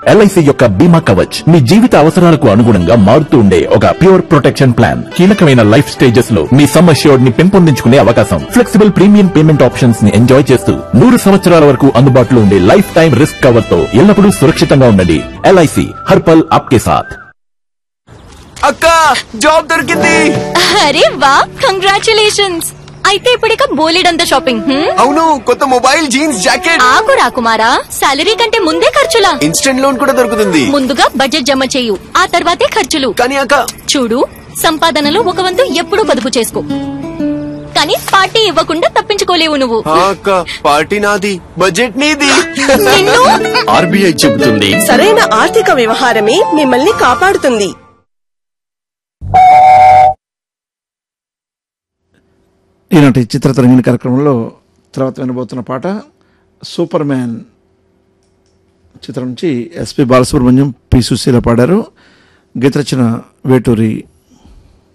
LIC యొక్క బీమా కవచ్ మీ జీవిత అవసరాలకు అనుగుణంగా మారుతూ ఉండే ఒక ప్యూర్ ప్రొటెక్షన్ ప్లాన్ కీలకమైన లైఫ్ స్టేజెస్ లో మీ సమ్ అష్యూర్డ్ ని పెంపొందించుకునే అవకాశం ఫ్లెక్సిబుల్ ప్రీమియం పేమెంట్ ఆప్షన్స్ ని ఎంజాయ్ చేస్తూ నూరు సంవత్సరాల వరకు అందుబాటులో ఉండే లైఫ్ టైం రిస్క్ కవర్ తో ఎల్లప్పుడూ సురక్షితంగా ఉండండి ఎల్ఐసి హర్పల్ ఆప్కే సాథ్ అక్క జాబ్ దొరికింది అరే వా కంగ్రాచులేషన్స్ అయితే ఇప్పుడిక బోలెడంత షాపింగ్ హ్మ్? అవును కొత్త మొబైల్ జీన్స్ జాకెట్ ఆగు రాకుమారా సాలరీ కంటే ముందే ఖర్చులా ఇన్స్టెంట్ లోన్ కూడా దొరుకుతుంది ముందుగా బడ్జెట్ జమ చేయు ఆ తర్వాతే ఖర్చులు కానీ అక్క చూడు సంపాదనలో ఒక వంతు ఎప్పుడూ పొదుపు చేసుకో కానీ పార్టీ ఇవ్వకుండా తప్పించుకోలేవు నువ్వు ఆ అక్క పార్టీ నాది బడ్జెట్ నీది నిన్ను ఆర్బీఐ చెబుతుంది సరైన ఆర్థిక వ్యవహారమే మిమ్మల్ని కాపాడుతుంది ఈనాటి చిత్రతరంగిణి కార్యక్రమంలో తర్వాత వినబోతున్న పాట సూపర్ మ్యాన్ చిత్రం నుంచి ఎస్పి బాలసుబ్రహ్మణ్యం పి సుశీల పాడారు గీత రచన వేటూరి